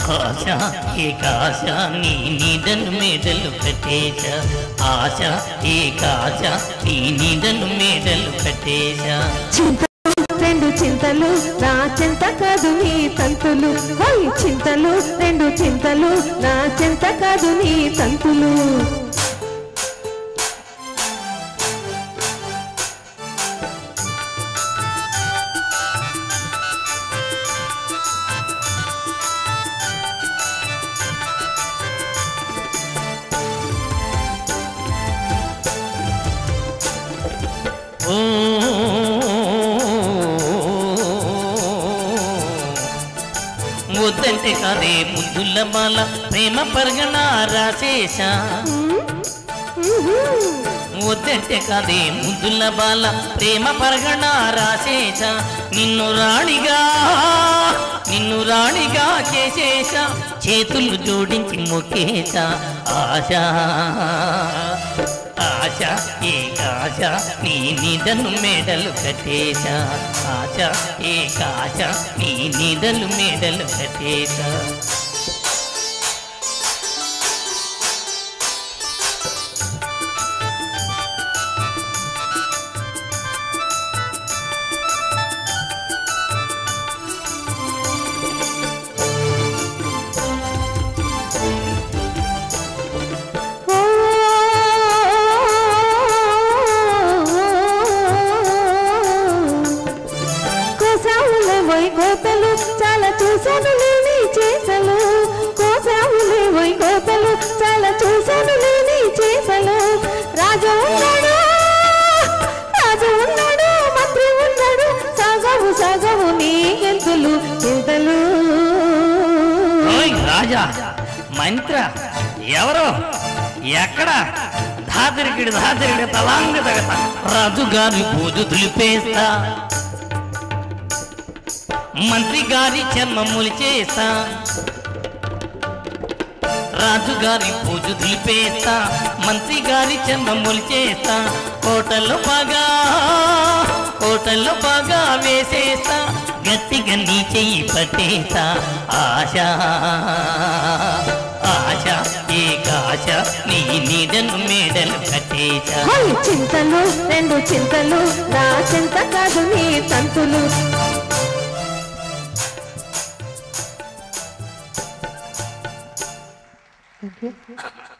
ఆశ ఏకాశ నీ నీడను మేడలు కట్టేశ ఆశ ఏకాశ నీ నీడను మేడలు కట్టేశ చింతలు రెండు చింతలు నా చింత కాదు నీ తంతులు హోయ్ చింతలు రెండు చింతలు నా చింత కాదు నీ తంతులు ఓ వద్దంటే కాదే ముద్దుల బాల ప్రేమ పరగణ రాసేశా వద్దంటే కాదే ముద్దుల బాల ప్రేమ పరగణ రాసేశ నిన్ను రాణిగా నిన్ను రాణిగా చేసేశ చేతులు జోడించి మొక్కేశ ఆశ ఆశ ఏకాశ నీ నిదను మేడలు కట్టేశ ఆశ ఏకాశ నీ నిదలు మేడలు కట్టేశ ఓ కోసావులే వై గోతలు చాలా చూశాను లేని చేసలు కోసావులే వై గోతలు చాలా చూశాను లేని చేసలు రాజు ఉన్నాడు రాజు ఉన్నాడు మంత్రి ఉన్నాడు సాగవు సాగవు నీ గెంతులు చింతలు ఓయ్ రాజా మంత్ర ఎవరు ఎక్కడ ధాతిరికిడి ధాతిరికిడి తలాంగ తగత రాజుగారి పూజ దులిపేస్తా మంత్రి గారి చర్మములు చేస్తా రాజుగారి పూజ దులిపేస్తా మంత్రి గారి చర్మములు చేస్తా కోటల్లో బాగా కోటల్లో బాగా వేసేస్తా గట్టిగా నీ చెయ్యి పట్టేస్తా ఆశ ఆశ ఏకాశ నీ నీడను మేడలు కట్టేశా హోయ్ చింతలు రెండు చింతలు నా చింత కాదు నీ తంతులు Thank you.